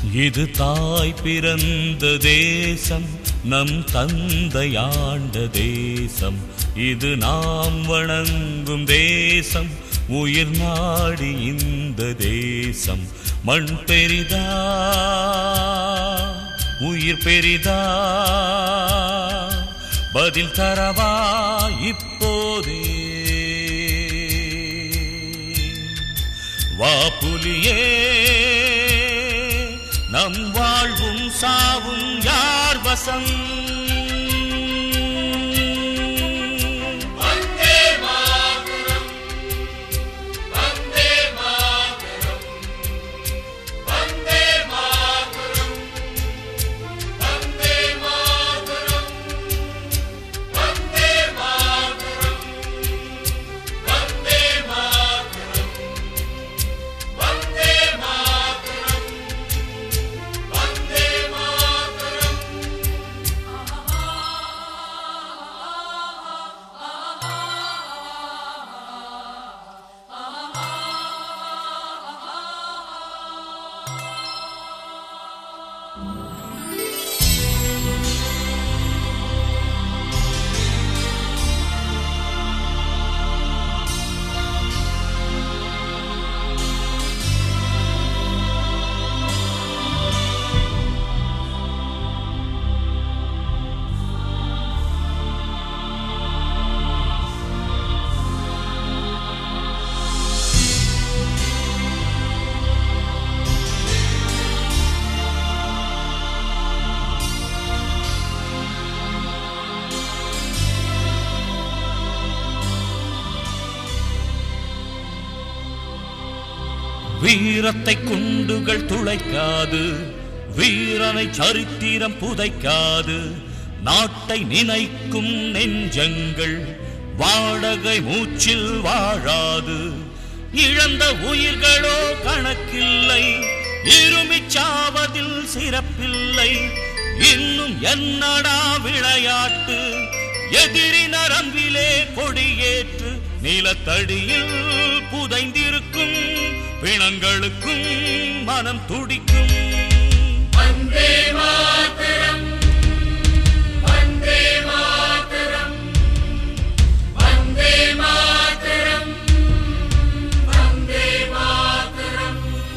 இது தாய் பிறந்த தேசம் நம் தந்தையாண்ட தேசம் இது நாம் வணங்கும் தேசம் உயிர் நாடி இந்த தேசம் மண் பெரிதா உயிர் பெரிதா பதில் தரவா இப்போதே வா புலியே நம் வாழ்வும் சாவும் யார் வசம் வீரத்தை குண்டுகள் துளைக்காது வீரனை சரித்திரம் புதைக்காது நாட்டை நினைக்கும் நெஞ்சங்கள் வாடகை மூச்சில் வாழாது இழந்த உயிர்களோ கணக்கில்லை இருமிச்சாவதில் சிறப்பில்லை இன்னும் என்னடா விளையாட்டு எதிரி நரம்பிலே கொடியேற்று நிலத்தடியில் புதைந்திருக்கும் பிணங்களுக்கும் மனம் துடிக்கும் வந்தே மாதரம் வந்தே மாதரம் வந்தே மாதரம் வந்தே மாதரம்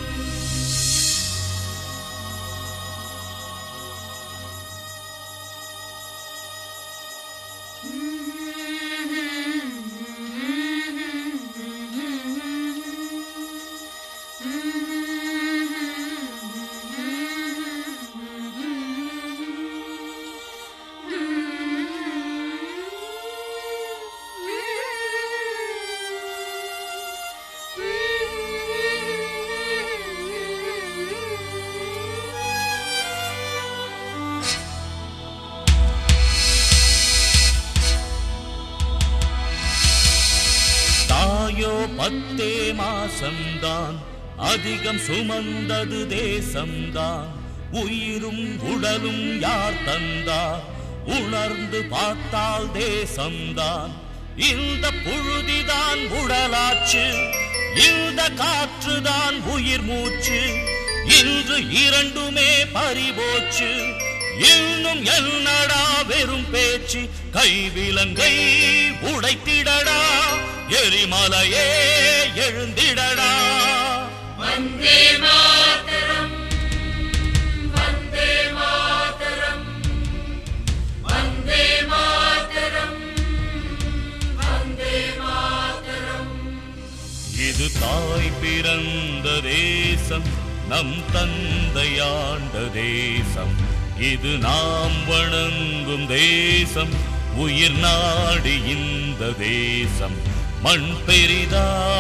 தாயோ பத்தே மாசம்தான் அதிகம் சுமந்தது தேசம்தான் உயிரும் உடலும் யார் தந்தார் உணர்ந்து பார்த்தால் தேசம்தான் இந்த புழுதிதான் உடலாச்சு இந்த காற்றுதான் உயிர் மூச்சு இன்று இரண்டுமே பறிபோச்சு இன்னும் என்னடா வெறும் பேச்சு கைவிலங்கை உடைத்திடடா எரிமலையே எழுந்திடடா வந்தே மாதரம் வந்தே மாதரம் வந்தே மாதரம் வந்தே மாதரம் இது தாய் பிறந்த தேசம் நம் தந்தையாண்ட தேசம் இது நாம் வணங்கும் தேசம் உயிர் நாடி இந்த தேசம் மண் பெரிதா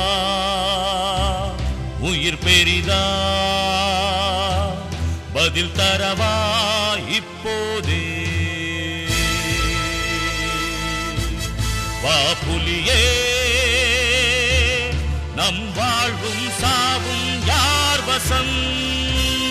உயிர் பெரிதா பதில் தரவா இப்போதே வா புலியே நம் வாழ்வும் சாவும் யார் வசம்